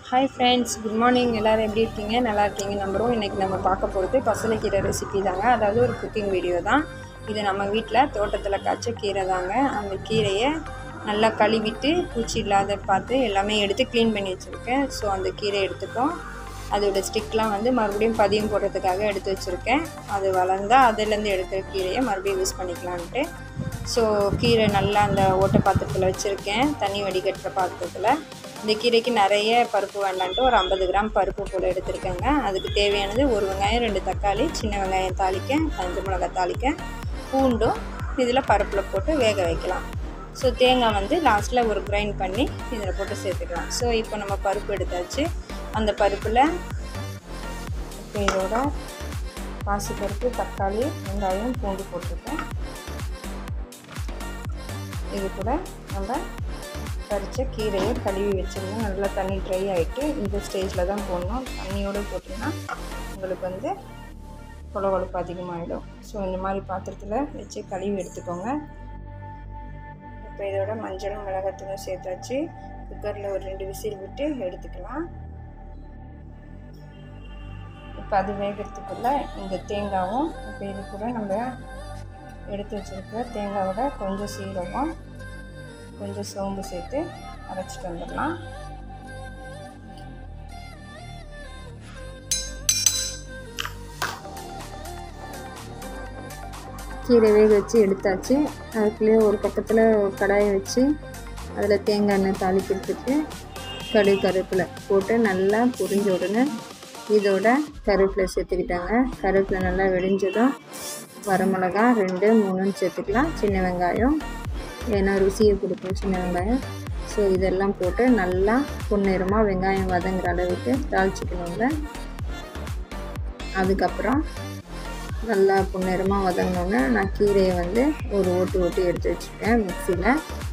hi friends good morning எல்லோரும் எப்படி இருக்கீங்க நல்லா இருக்கீங்க நம்புகிறோம் இன்றைக்கி நம்ம பார்க்க போகிறது பசலைக்கீரை ரெசிபி தாங்க அதாவது ஒரு குக்கிங் வீடியோ தான் இது நம்ம வீட்டில் தோட்டத்தில் காய்ச்ச கீரை தாங்க அந்த கீரையை நல்லா கழுவிட்டு பூச்சி இல்லாத பார்த்து எல்லாமே எடுத்து க்ளீன் பண்ணி வச்சுருக்கேன் ஸோ அந்த கீரை எடுத்துட்டோம் அதோட ஸ்டிக்லாம் வந்து மறுபடியும் பதியம் போடுறதுக்காக எடுத்து வச்சுருக்கேன் அது வளர்ந்தால் அதுலேருந்து எடுக்கிற கீரையை மறுபடியும் யூஸ் பண்ணிக்கலான்ட்டு ஸோ கீரை நல்லா அந்த ஓட்டை பாத்திரத்தில் வச்சுருக்கேன் தண்ணி வடிகட்டுற பாத்திரத்தில் இந்த கீரைக்கு நிறைய பருப்பு வேண்டான்ட்டு ஒரு ஐம்பது கிராம் பருப்பு போல் எடுத்திருக்கேங்க அதுக்கு தேவையானது ஒரு வெங்காயம் ரெண்டு தக்காளி சின்ன வெங்காயம் தாளிக்க கஞ்ச மிளகாய் தாளிக்க பூண்டும் இதில் பருப்பில் போட்டு வேக வைக்கலாம் ஸோ தேங்காய் வந்து லாஸ்ட்டில் ஒரு கிரைண்ட் பண்ணி இதில் போட்டு சேர்த்துக்கலாம் ஸோ இப்போ நம்ம பருப்பு எடுத்தாச்சு அந்த பருப்பில் இப்போ இதோட பாசிப்பருப்பு தக்காளி வெங்காயம் பூண்டு போட்டிருக்கேன் இது கூட நம்ம பறித்த கீரையை கழுவி வச்சுருந்தோம் நல்லா தண்ணி ட்ரை ஆகிட்டு இந்த ஸ்டேஜில் தான் போடணும் தண்ணியோடு போட்டிங்கன்னா உங்களுக்கு வந்து கொல கொழுப்பு அதிகமாகிடும் ஸோ இந்த மாதிரி பாத்திரத்தில் வச்சு கழுவி எடுத்துக்கோங்க இப்போ இதோட மஞ்சளும் மிளகாத்தூளும் சேர்த்தாச்சு குக்கரில் ஒரு ரெண்டு விசில் விட்டு எடுத்துக்கலாம் இப்போ அது வேகிறதுக்குள்ள இந்த தேங்காவும் இப்போ இது கூட நம்ம எடுத்து வச்சுருக்க தேங்காவோட கொஞ்சம் சீரகம் கொஞ்சம் சோம்பு சேர்த்து அரைச்சிட்டு வந்துடலாம் கீரை வேக வச்சு எடுத்தாச்சு அதுக்குள்ளேயே ஒரு பக்கத்தில் கடாயை வச்சு அதில் தேங்காய் எண்ணெய் தாளிக்கிறதுக்கு கடுகு கருவேப்பிலை போட்டு நல்லா புரிஞ்ச உடனே இதோட கருவேப்பிலை சேர்த்துக்கிட்டாங்க கருவேப்பிலை நல்லா வெடிஞ்சதும் வரமிளகா ரெண்டு மூணுன்னு சேர்த்துக்கலாம் சின்ன வெங்காயம் ஏன்னா ருசியை கொடுக்கும் சின்ன வெங்காயம் ஸோ இதெல்லாம் போட்டு நல்லா பொன்னிறமாக வெங்காயம் வதங்குற அளவுக்கு தாளிச்சிக்கணுங்க அதுக்கப்புறம் நல்லா பொன்னிறமாக வதங்கினோன்னே நான் கீரையை வந்து ஒரு ஓட்டு ஓட்டி எடுத்து வச்சுருக்கேன் மிக்சியில்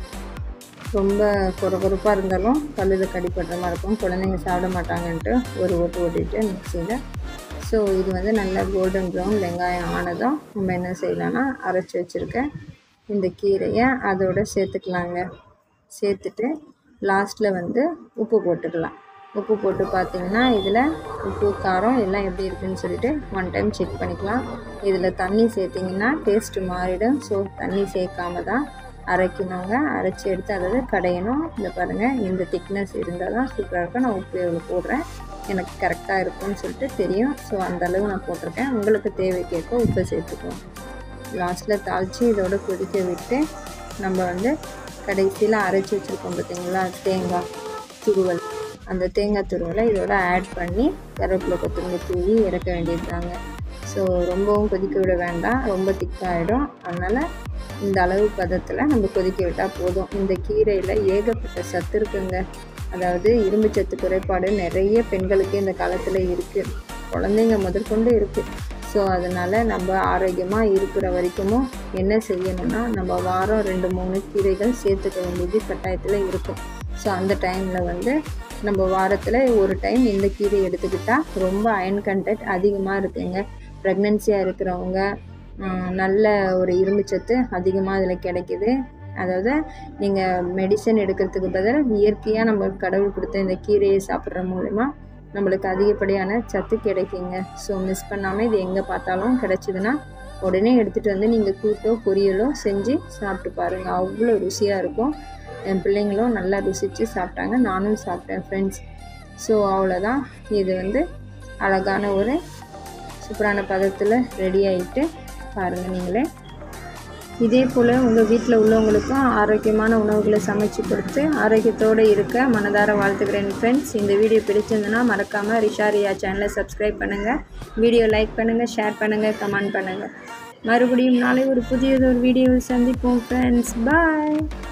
ரொம்ப கொரகொரப்பாக இருந்தாலும் பல்லில் கடிப்படுற மாதிரி இருக்கும் குழந்தைங்க சாப்பிட மாட்டாங்கன்ட்டு ஒரு ஓட்டு ஓட்டிட்டு மிக்சியில் ஸோ இது வந்து நல்லா கோல்டன் ப்ரௌன் வெங்காயம் ஆனதும் நம்ம என்ன செய்யலாம்னா அரைச்சி வச்சுருக்கேன் இந்த கீரையை அதோட சேர்த்துக்கலாங்க சேர்த்துட்டு லாஸ்ட்டில் வந்து உப்பு போட்டுக்கலாம் உப்பு போட்டு பார்த்தீங்கன்னா இதில் உப்பு காரம் எல்லாம் எப்படி இருக்குதுன்னு சொல்லிட்டு ஒன் டைம் செக் பண்ணிக்கலாம் இதில் தண்ணி சேர்த்திங்கன்னா டேஸ்ட்டு மாறிடும் ஸோ தண்ணி சேர்க்காம தான் அரைக்கணுங்க அரைச்சி எடுத்து அதாவது கடையணும் இந்த பாருங்கள் இந்த திக்னஸ் இருந்தால் தான் சூப்பராக இருக்கும் நான் உப்பு எவ்வளோ போடுறேன் எனக்கு கரெக்டாக இருக்கும்னு சொல்லிட்டு தெரியும் ஸோ அந்தளவு நான் போட்டிருக்கேன் உங்களுக்கு தேவைக்கேற்ப உப்பு சேர்த்துக்குவோம் லாஸ்ட்டில் தாளித்து இதோட கொதிக்க விட்டு நம்ம வந்து கடைசியில் அரைச்சி வச்சுருக்கோம் பார்த்தீங்களா தேங்காய் துருவல் அந்த தேங்காய் துருவலை இதோட ஆட் பண்ணி கருவேப்பிலை கொத்தமல்லி தூவி இறக்க வேண்டியது தாங்க ஸோ ரொம்பவும் கொதிக்க விட வேண்டாம் ரொம்ப திக்காகிடும் அதனால் இந்த அளவு பதத்தில் நம்ம கொதிக்க விட்டால் போதும் இந்த கீரையில் ஏகப்பட்ட சத்து இருக்குங்க அதாவது இரும்பு சத்து குறைபாடு நிறைய பெண்களுக்கு இந்த காலத்தில் இருக்குது குழந்தைங்க முதற்கொண்டு இருக்குது ஸோ அதனால் நம்ம ஆரோக்கியமாக இருக்கிற வரைக்கும் என்ன செய்யணும்னா நம்ம வாரம் ரெண்டு மூணு கீரைகள் சேர்த்துக்க வேண்டியது கட்டாயத்தில் இருக்கும் ஸோ அந்த டைமில் வந்து நம்ம வாரத்தில் ஒரு டைம் இந்த கீரை எடுத்துக்கிட்டால் ரொம்ப அயன் கண்டென்ட் அதிகமாக இருக்குங்க ப்ரெக்னென்சியாக இருக்கிறவங்க நல்ல ஒரு இரும்பு சத்து அதிகமாக அதில் கிடைக்கிது அதாவது நீங்கள் மெடிசன் எடுக்கிறதுக்கு பதில் இயற்கையாக நம்ம கடவுள் கொடுத்த இந்த கீரையை சாப்பிட்ற மூலிமா நம்மளுக்கு அதிகப்படியான சத்து கிடைக்குங்க ஸோ மிஸ் பண்ணாமல் இது எங்கே பார்த்தாலும் கிடச்சிதுன்னா உடனே எடுத்துகிட்டு வந்து நீங்கள் கூட்டோ பொரியலோ செஞ்சு சாப்பிட்டு பாருங்கள் அவ்வளோ ருசியாக இருக்கும் என் பிள்ளைங்களும் நல்லா ருசித்து சாப்பிட்டாங்க நானும் சாப்பிட்டேன் ஃப்ரெண்ட்ஸ் ஸோ அவ்வளோதான் இது வந்து அழகான ஒரு சூப்பரான பதத்தில் ரெடி ஆகிட்டு பாருங்கள் நீங்களே இதே போல் உங்கள் வீட்டில் உள்ளவங்களுக்கும் ஆரோக்கியமான உணவுகளை சமைச்சு கொடுத்து ஆரோக்கியத்தோடு இருக்க மனதார வாழ்த்துக்கிறேன் ஃப்ரெண்ட்ஸ் இந்த வீடியோ பிடிச்சிருந்ததுன்னா மறக்காமல் ரிஷாரியா சேனலை சப்ஸ்கிரைப் பண்ணுங்கள் வீடியோ லைக் பண்ணுங்கள் ஷேர் பண்ணுங்கள் கமெண்ட் பண்ணுங்கள் மறுபடியும் நாளை ஒரு புதியதொரு வீடியோவில் சந்திப்போம் ஃப்ரெண்ட்ஸ் பாய்